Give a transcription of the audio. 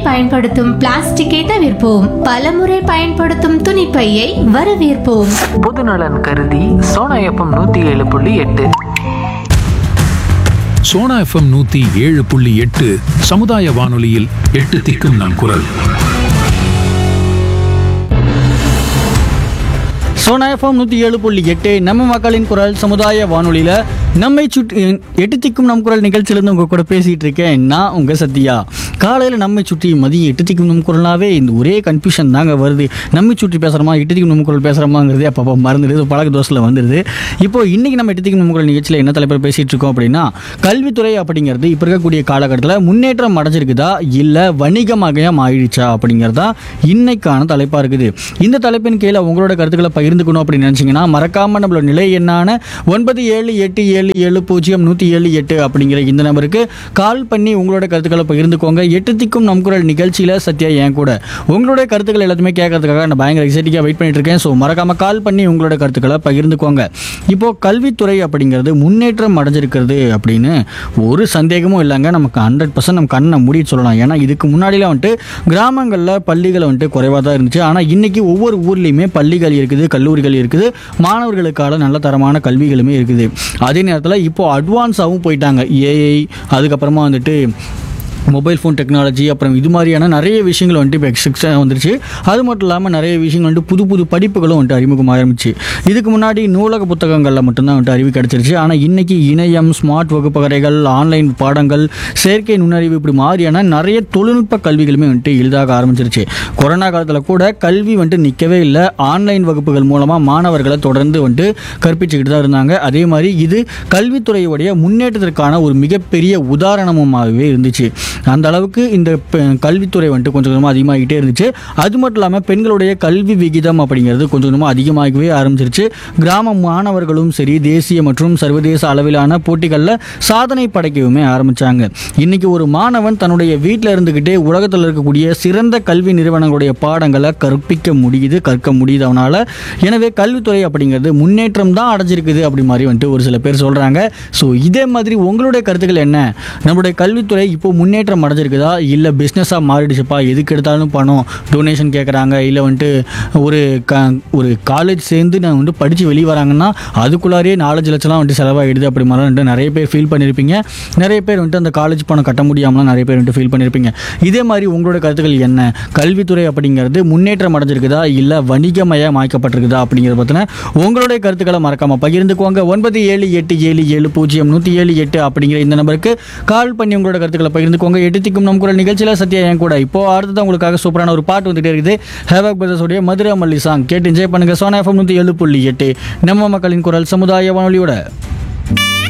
பயன்படுத்தும் பிளாஸ்டிக்கை தவிர்ப்போம் பலமுறை பயன்படுத்தும் துணிப்பையை வரவேற்போம் பொதுநலன் கருதி சோனா எஃப்எம் நூற்றி ஏழு புள்ளி எட்டு சோனா எஃப்எம் நூத்தி ஏழு புள்ளி எட்டு சமுதாய வானொலியில் எட்டு திக்கும் நம் குரல் சோனா எஃப்எம் நூற்றி ஏழு புள்ளி எட்டு நம்ம மக்களின் குரல் சமுதாய வானொலியில் நம்மை சுற்றி எட்டு திக்கும் நம் குரல் நிகழ்ச்சியிலேருந்து உங்கள் கூட பேசிகிட்டு இருக்கேன் நான் உங்கள் சத்யா காலையில் நம்மை சுற்றி மதியம் எட்டு திக்கும் நம் குரல்னாவே இந்த ஒரே கன்ஃபியூஷன் தாங்க வருது நம்மை சுற்றி பேசுகிறோமா எட்டு திக்கும் நம் குரல் பேசுகிறோமாங்கிறது அப்பப்போ மறந்துடுது பழக்க தோசையில் வந்துடுது இப்போ இன்றைக்கி நம்ம எட்டு திக்கும் நம் குரல் நிகழ்ச்சியில் என்ன தலைப்பில் பேசிகிட்டு இருக்கோம் அப்படின்னா கல்வித்துறை அப்படிங்கிறது இப்போ இருக்கக்கூடிய காலகட்டத்தில் முன்னேற்றம் அடைஞ்சிருக்குதா இல்லை வணிகமாக ஆயிடுச்சா அப்படிங்கிறதா இன்னைக்கான தலைப்பாக இருக்குது இந்த தலைப்பின் கீழே உங்களோட கருத்துக்களை பகிர்ந்துக்கணும் அப்படின்னு நினச்சிங்கன்னா மறக்காமல் நம்மளோட நிலை எண்ணான ஒன்பது ஏழு எட்டு ஏழு ஏழு பூஜ்ஜியம் நூற்றி ஏழு எட்டு அப்படிங்கிற இந்த நம்பருக்கு கால் பண்ணி உங்களோட கருத்துக்களை பகிர்ந்துக்கோங்க எட்டு திக்கும் நம் குரல் நிகழ்ச்சியில் சத்யா என் கூட உங்களோட கருத்துக்கள் எல்லாத்தையுமே கேட்கறதுக்காக நான் பயங்கர எக்ஸைட்டிக்காக வெயிட் பண்ணிட்டு இருக்கேன் ஸோ மறக்காமல் கால் பண்ணி உங்களோட கருத்துக்களை பகிர்ந்துக்கோங்க இப்போ கல்வித்துறை அப்படிங்கிறது முன்னேற்றம் அடைஞ்சிருக்கிறது அப்படின்னு ஒரு சந்தேகமும் இல்லைங்க நமக்கு ஹண்ட்ரட் பர்சன்ட் நம்ம கண்ணை மூடிட்டு சொல்லலாம் ஏன்னா இதுக்கு முன்னாடிலாம் வந்துட்டு கிராமங்களில் பள்ளிகள் வந்துட்டு குறைவாக தான் இருந்துச்சு ஆனால் இன்னைக்கு ஒவ்வொரு ஊர்லேயுமே பள்ளிகள் இருக்குது கல்லூரிகள் இருக்குது மாணவர்களுக்கான நல்ல தரமான கல்விகளுமே இருக்குது அதே நேரத்தில் இப்போ அட்வான்ஸாகவும் போயிட்டாங்க ஏஐ அதுக்கப்புறமா வந்துட்டு மொபைல் ஃபோன் டெக்னாலஜி அப்புறம் இது மாதிரியான நிறைய விஷயங்கள் வந்துட்டு இப்போ எக்ஸ்ட்ரா வந்துருச்சு அது மட்டும் இல்லாமல் நிறைய விஷயங்கள் வந்துட்டு புது புது படிப்புகளும் வந்துட்டு அறிமுகம் ஆரம்பிச்சு இதுக்கு முன்னாடி நூலக புத்தகங்களில் மட்டும்தான் வந்துட்டு அறிவு கிடச்சிருச்சு ஆனால் இன்னைக்கு இணையம் ஸ்மார்ட் வகுப்பறைகள் ஆன்லைன் பாடங்கள் செயற்கை நுண்ணறிவு இப்படி மாதிரியான நிறைய தொழில்நுட்ப கல்விகளுமே வந்துட்டு எளிதாக ஆரம்பிச்சிருச்சு கொரோனா காலத்தில் கூட கல்வி வந்துட்டு நிற்கவே இல்லை ஆன்லைன் வகுப்புகள் மூலமாக மாணவர்களை தொடர்ந்து வந்துட்டு கற்பிச்சுக்கிட்டு தான் இருந்தாங்க அதே மாதிரி இது கல்வித்துறையுடைய முன்னேற்றத்திற்கான ஒரு மிகப்பெரிய உதாரணமாகவே இருந்துச்சு அந்த அளவுக்கு இந்த பெ- கல்வித்துறை வந்துட்டு கொஞ்சம் கொஞ்சமாக அதிகமாகிட்டே இருந்துச்சு அது மட்டும் இல்லாமல் பெண்களுடைய கல்வி விகிதம் அப்படிங்கிறது கொஞ்சம் கொஞ்சமாக அதிகமாகவே ஆரம்பிச்சிருச்சு கிராம மாணவர்களும் சரி தேசிய மற்றும் சர்வதேச அளவிலான போட்டிகளில் சாதனை படைக்கவுமே ஆரம்பிச்சாங்க இன்னைக்கு ஒரு மாணவன் தன்னுடைய வீட்டில் இருந்துக்கிட்டே உலகத்தில் இருக்கக்கூடிய சிறந்த கல்வி நிறுவனங்களுடைய பாடங்களை கற்பிக்க முடியுது கற்க முடியுது அவனால் எனவே கல்வித்துறை அப்படிங்கிறது முன்னேற்றம் தான் அடைஞ்சிருக்குது அப்படி மாதிரி வந்துட்டு ஒரு சில பேர் சொல்கிறாங்க ஸோ இதே மாதிரி உங்களுடைய கருத்துக்கள் என்ன நம்மளுடைய கல்வித்துறை இப்போ முன்னேற்றம் அடைஞ்சிருக்குதா இல்லை பிஸ்னஸாக மாறிடுச்சுப்பா எதுக்கு எடுத்தாலும் பணம் டொனேஷன் கேட்குறாங்க இல்லை வந்துட்டு ஒரு க ஒரு காலேஜ் சேர்ந்து நான் வந்து படித்து வெளியே வராங்கன்னா அதுக்குள்ளாரே நாலஞ்சு லட்சம்லாம் வந்துட்டு செலவாகிடுது அப்படி மாதிரி வந்துட்டு நிறைய பேர் ஃபீல் பண்ணியிருப்பீங்க நிறைய பேர் வந்துட்டு அந்த காலேஜ் பணம் கட்ட முடியாமலாம் நிறைய பேர் வந்துட்டு ஃபீல் பண்ணியிருப்பீங்க இதே மாதிரி உங்களோட கருத்துக்கள் என்ன கல்வித்துறை அப்படிங்கிறது முன்னேற்றம் அடைஞ்சிருக்குதா இல்லை வணிகமயமாக்கப்பட்டிருக்குதா அப்படிங்கிறத பற்றின உங்களுடைய கருத்துக்களை மறக்காமல் பகிர்ந்துக்குவாங்க ஒன்பது ஏழு எட்டு ஏழு ஏழு பூஜ்ஜியம் நூற்றி ஏழு எட்டு அப்படிங்கிற இந்த நம்பருக்கு கால் பண்ணி உங்களோட கருத்துக்களை பகிர்ந்துக்கோங்க எட்டுத்திக்கும் நம் குரல் நிகழ்ச்சியில் சத்யா என் கூட இப்போ அடுத்தது உங்களுக்காக சூப்பரான ஒரு பாட்டு வந்துட்டே இருக்குது ஹேவாக் பிரதர்ஸோடைய மதுரை மல்லி சாங் கேட்டு என்ஜாய் பண்ணுங்க சோனா எஃப்எம் நூற்றி ஏழு புள்ளி எட்டு நம்ம மக்களின் குரல் சமுதாய வானொலியோட